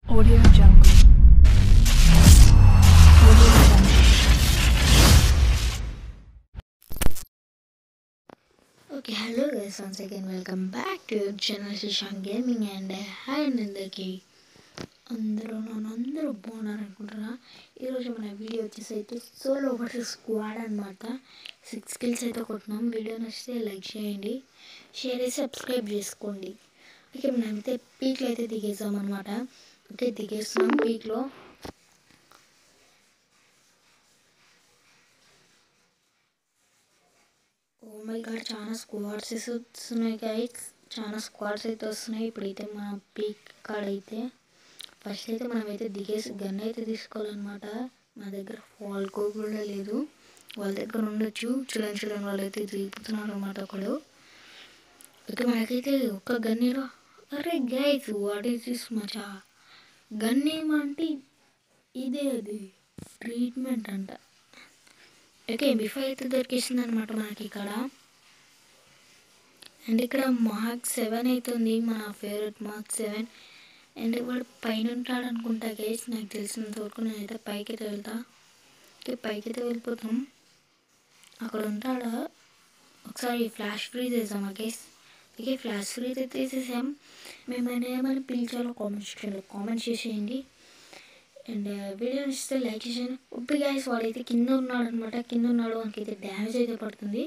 Audio Jungle. Audio Jungle. Okay hello guys once again welcome back to channel Shishank gaming and hi అండి అందరికీ అందరూ నన్ను అందరూ బాగున్నారు అనుకుంటారా ఈరోజు మన వీడియో వచ్చేసి అయితే సోలో వర్సెస్ స్క్వాడ్ అనమాట సిక్స్ స్కిల్స్ అయితే కొట్టినాం వీడియో నచ్చితే లైక్ చేయండి షేర్ చేసి సబ్స్క్రైబ్ చేసుకోండి ఓకే మనమైతే పీక్లో అయితే దిగేసాం అనమాట ఓకే దిగేస్తున్నాం పీక్లో ఓ మై గాడ్ చాలా స్క్వాడ్స్ వస్తున్నాయి గైడ్స్ చాలా స్క్వాడ్స్ అయితే వస్తున్నాయి ఇప్పుడైతే మన పీక్ కాడ అయితే ఫస్ట్ అయితే మనం అయితే దిగేసి గన్ అయితే తీసుకోవాలన్నమాట మా దగ్గర ఫాల్కో కూడా లేదు వాళ్ళ దగ్గర ఉండొచ్చు చూడండి చూడండి వాళ్ళు అయితే దిగుతున్నారు అనమాట ఒకడు ఓకే మనకైతే ఒక్క గన్నీలో అరే గైస్ వాట్ ఈస్ దిస్ మచా గన్ ఏమంటే ఇదే అది ట్రీట్మెంట్ అంట ఓకే బిఫోర్ అయితే దొరికేసింది అనమాట మనకి ఇక్కడ అండ్ ఇక్కడ మార్క్ సెవెన్ అవుతుంది మన ఫేవరెట్ మార్క్ సెవెన్ అండ్ వాడు పైన ఉంటాడు అనుకుంటా గైస్ నాకు తెలిసినంత వరకు నేనైతే పైకి అయితే వెళ్తా ఓకే పైకి అయితే వెళ్ళిపోతాం అక్కడ ఉంటాడా ఒకసారి ఫ్లాష్ ఫ్రీజ్ వేసాం గైస్ ఓకే ఫ్లాష్ ఫ్రీజ్ అయితే వేసేసాం మేమైనా ఏమని పిలిచాలో కామెంట్ సెక్షన్లో కామెంట్ చేసేయండి అండ్ వీడియో నచ్చితే లైక్ చేసాను ఉప్పి గాయస్ వాడైతే కింద ఉన్నాడు అనమాట కింద ఉన్నాడు వానికైతే డ్యామేజ్ అయితే పడుతుంది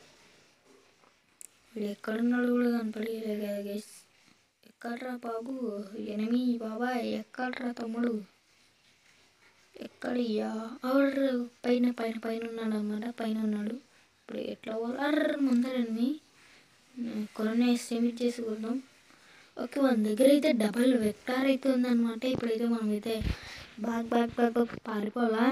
వీడు ఎక్కడున్నాడు కూడా కనపడలేదు కదా గైస్ ఎక్కడ్రా బాబు ఎనిమి బాబాయ్ ఎక్కడ్రా తమ్ముడు ఎక్కడయ్యా ఆవిడ పైన పైన పైన ఉన్నాడు అనమాట పైన ఉన్నాడు ఇప్పుడు ఎట్లా అర్ర ముందరని కరోనా సెమిట్ చేసి కొడదాం ఓకే మన దగ్గర అయితే డబల్ వెక్టార్ అయితే ఉందన్నమాట ఇప్పుడైతే మనం అయితే బాగ్ బాగ్ బాగ్ బాగ్ పారిపోవాలా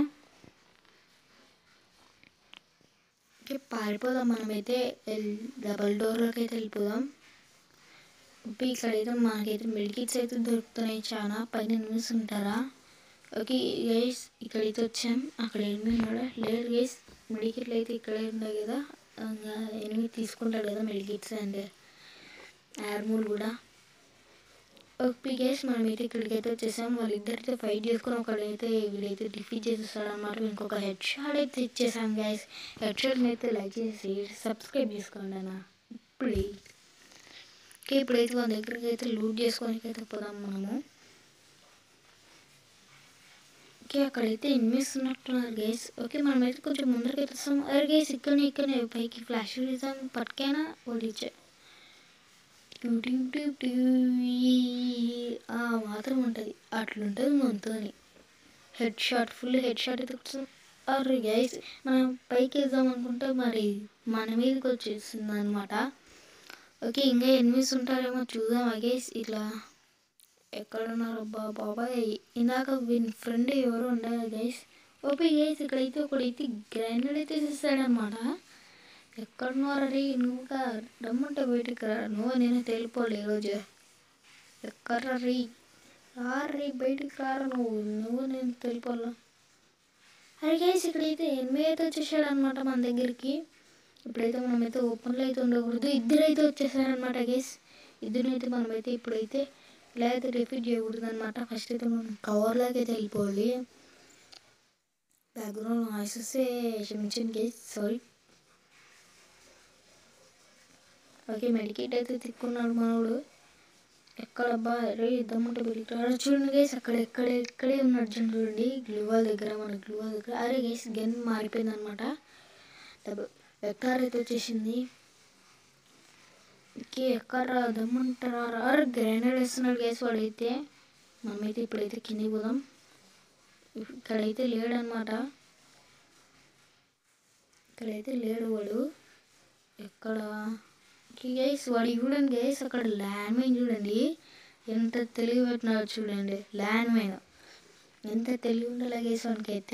ఓకే పారిపోదాం మనమైతే డబల్ డోర్లోకి అయితే వెళ్ళిపోదాం ఇప్పుడు ఇక్కడైతే మనకైతే మెడికిట్స్ అయితే దొరుకుతున్నాయి చాలా పైన ఎనిమిస్ ఉంటారా ఓకే గైస్ ఇక్కడైతే వచ్చాం అక్కడ ఎనిమిది కూడా లేదు గైస్ మెడికిట్లు అయితే ఇక్కడే ఉన్నాయి కదా ఇంకా ఎనిమిది తీసుకుంటాడు కదా మెడికిట్స్ అండ్ ఆర్మూల్ కూడా ఓకే గైస్ మనమైతే ఇక్కడికి అయితే వచ్చేసాం వాళ్ళిద్దరితో ఫైట్ చేసుకుని ఒకడైతే వీడైతే డిఫీట్ చేసేస్తాడు అనమాట ఇంకొక హెడ్ షాట్ అయితే ఇచ్చేసాం గైస్ హెడ్ షాట్ని అయితే లైక్ చేసి సబ్స్క్రైబ్ చేసుకోండి అన్న ఇప్పుడు ఓకే ఇప్పుడైతే వాళ్ళ దగ్గరికి అయితే లూట్ చేసుకోనికి అయితే పోదాం మనము ఓకే అక్కడైతే ఇన్వేస్తున్నట్టున్నారు గైస్ ఓకే మనమైతే కొంచెం ముందరికి అయితే వస్తాం అరే గైస్ ఇక్కడనే ఇక్కడనే పైకి ఫ్లాష్ వేసాం పట్టుకైనా ఓడిచ్చా మాత్రం ఉంటుంది అట్లుంటుంది మనతో head shot full head shot అయితే అరే గైస్ మనం పైకి వేద్దాం అనుకుంటే మరి మన మీదకి వచ్చేసింది అనమాట ఓకే ఇంకా ఎనిమిస్ ఉంటారేమో చూద్దాం గైస్ ఇట్లా ఎక్కడ ఉన్నారు బా బాబాయ్ ఇందాక వీని ఫ్రెండ్ ఎవరు ఉండాలి గైస్ ఓకే గైస్ ఇక్కడైతే ఒకడైతే గ్రైండర్ అయితే చేస్తాడనమాట ఎక్కడున్నారు రీ నువ్వుగా రమ్మంటే బయటికి రా నువ్వు నేను తెలిపోలే ఈరోజు ఎక్కడ రీ రా రీ బయటికి రారా నువ్వు నువ్వు నేను తెలిపోలా అరే గైస్ ఇక్కడైతే ఎనిమిది అయితే వచ్చేసాడు అనమాట మన దగ్గరికి ఇప్పుడైతే మనమైతే ఓపెన్లో అయితే ఉండకూడదు ఇద్దరు అయితే వచ్చేసారనమాట గైస్ ఇద్దరినైతే మనమైతే ఇప్పుడైతే ఇలా అయితే రిపీట్ చేయకూడదు అనమాట ఫస్ట్ అయితే మనం కవర్లోకి అయితే వెళ్ళిపోవాలి బ్యాక్గ్రౌండ్ వాయిస్ వస్తే క్షమించండి గైస్ సారీ ఓకే మెడికేట్ అయితే తిక్కున్నాడు మనోడు ఎక్కడబ్బా రే ఇద్దామంటే వెళ్ళి చూడండి గైస్ అక్కడ ఎక్కడ ఎక్కడే ఉన్నాడు చూడండి చూడండి గ్లూవాల్ దగ్గర మన గ్లూవాల్ దగ్గర అరే గైస్ గన్ మారిపోయింది అనమాట వెక్టార్ అయితే వచ్చేసింది ఓకే ఎక్కడ దమ్మంటారా అరే గ్రైండర్ వేస్తున్నాడు గైస్ వాడైతే మనమైతే ఇప్పుడైతే కిందికి పోదాం ఇక్కడైతే లేడనమాట ఇక్కడైతే లేడు వాడు ఎక్కడ గైస్ వాడు చూడండి గైస్ అక్కడ ల్యాండ్ మైన్ చూడండి ఎంత తెలివి పెట్టినాడు చూడండి ల్యాండ్ మైన్ ఎంత తెలివి ఉండాలి గైస్ వానికైతే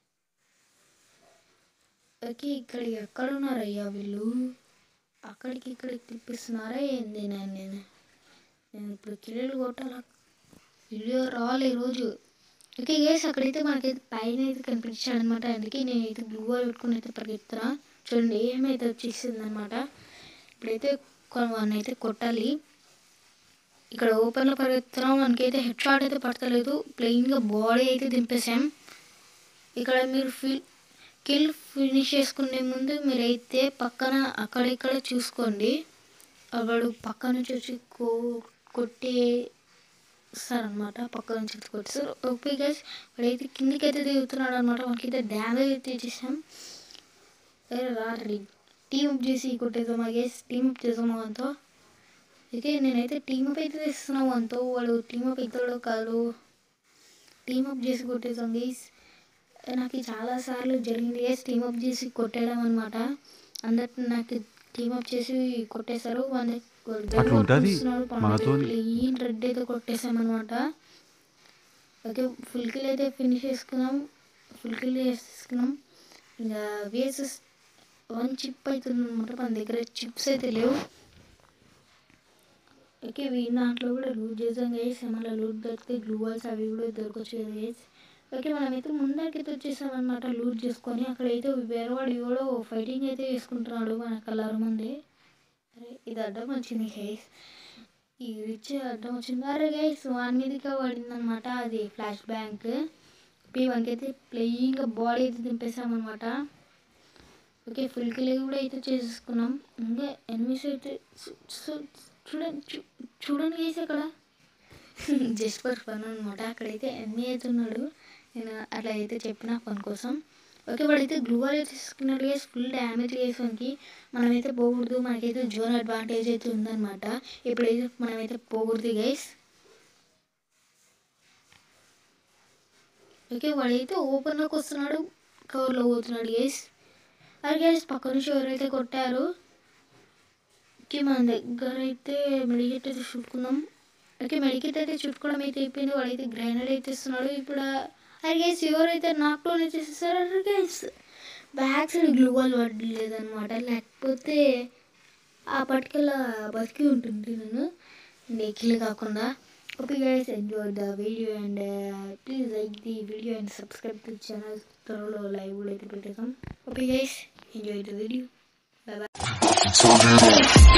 ఓకే ఇక్కడ ఎక్కడ ఉన్నారయ్యా వీళ్ళు అక్కడికి ఇక్కడికి తిప్పిస్తున్నారా ఏంది నేను నేను నేను ఇప్పుడు కిళ్ళు కొట్టాల వీడియో రావాలి ఈరోజు ఓకే గేస్ అక్కడైతే మనకైతే పైన అయితే కనిపించాడు అనమాట అందుకే నేను అయితే గ్లూ పెట్టుకుని అయితే పరిగెత్తున్నా చూడండి ఏమైతే వచ్చేసింది అనమాట ఇప్పుడైతే వన్ అయితే కొట్టాలి ఇక్కడ ఓపెన్లో పరిగెత్తున్నాం మనకైతే హెడ్ షాట్ అయితే పడతలేదు ప్లెయిన్గా బాడీ అయితే దింపేసాం ఇక్కడ మీరు ఫిల్ కిల్ ఫినిష్ చేసుకునే ముందు మీరైతే పక్కన అక్కడిక్కడ చూసుకోండి వాడు పక్క నుంచి వచ్చి కో కొట్టేస్తారనమాట పక్క నుంచి వచ్చి కొట్టేస్తారు ఓకే గైస్ వాడైతే కిందికి అయితే దిగుతున్నాడు అనమాట మనకైతే డ్యామేజ్ అయితే ఇచ్చేసాం రాత్రి టీమ్ అప్ చేసి కొట్టేద్దాం గైస్ టీమ్ అప్ చేద్దాం అంతా అయితే నేనైతే టీమ్ అప్ అయితే తెస్తున్నావు అంతో వాడు టీమ్ అప్ అవుతాడో కాదు టీమ్ అప్ చేసి కొట్టేద్దాం గైస్ నాకు చాలా సార్లు జరిగింది గైస్ టీమ్ అప్ చేసి కొట్టేయడం అనమాట అందరు నాకు టీమ్ అప్ చేసి కొట్టేశారు మన అట్లా ఉంటది మనతోని. క్లీన్ రెడ్ అయితే కొట్టేసామన్నమాట ఓకే ఫుల్ కిల్ అయితే ఫినిష్ చేసుకున్నాం ఫుల్ కిల్ చేసుకున్నాం ఇంకా వేసెస్ వన్ చిప్ అవుతుంది అనమాట మన దగ్గర చిప్స్ అయితే లేవు ఓకే వీ దాంట్లో కూడా లూట్ చేసాం గైస్ ఏమన్నా లూట్ దొరికితే గ్లూ వాల్స్ అవి కూడా దొరకచ్చు కదా గైస్ ఓకే మనమైతే ముందరికైతే వచ్చేసాం అనమాట లూట్ చేసుకొని అక్కడైతే వేరేవాడు ఎవడో ఫైటింగ్ అయితే చేసుకుంటున్నాడు మన కలర్ ముందే అరే ఇది అడ్డం వచ్చింది గైస్ ఈ రిచ్ అడ్డం వచ్చింది అరే గైస్ వాని మీదగా పడింది అనమాట అది ఫ్లాష్ బ్యాంక్ పీ వన్కి అయితే ప్లేయింగ్ బాడీ అయితే దింపేసామన్నమాట ఓకే ఫుల్ కిల్ కూడా అయితే చేసేసుకున్నాం ఇంకా ఎనిమిస్ అయితే చూ- చూ- చూడండి చూ- చూడండి గైస్ అక్కడ జస్ట్ ఫర్ ఫన్ అనమాట అక్కడైతే ఎన్ని అయితే ఉన్నాడు నేను అట్లా అయితే చెప్పిన పని కోసం ఓకే వాడైతే గ్లూ వాల్ అయితే తీసుకున్నాడు గైస్ ఫుల్ డ్యామేజ్ చేసానికి మనమైతే పోకూడదు మనకైతే జోన్ అడ్వాంటేజ్ అయితే ఉందన్నమాట ఇప్పుడైతే మనమైతే పోకూడదు గైస్ ఓకే వాడైతే ఓపెన్లోకి వస్తున్నాడు కవర్లో పోతున్నాడు గైస్ అరే గైస్ పక్క నుంచి ఎవరైతే కొట్టారు ఓకే మన దగ్గర అయితే మెడికేట్ అయితే చుట్టుకుందాం ఓకే మెడికేట్ అయితే చుట్టుకోవడం అయితే అయిపోయింది వాడైతే గ్రైనర్ అయితే ఇస్తున్నాడు ఇప్పుడు అరే గైస్ ఎవరైతే నాక్లో చేసేసారు అరే guys back side glue wall పడలేదన్నమాట లేకపోతే ఆ పట్టుకెళ్ళ బతికి ఉంటుంది నేను నెక్కిల్ కాకుండా okay guys enjoy the video and please like the video and subscribe to channel త్వరలో లైవ్ కూడా అయితే పెట్టేద్దాం okay guys enjoy the video bye bye Turn it on.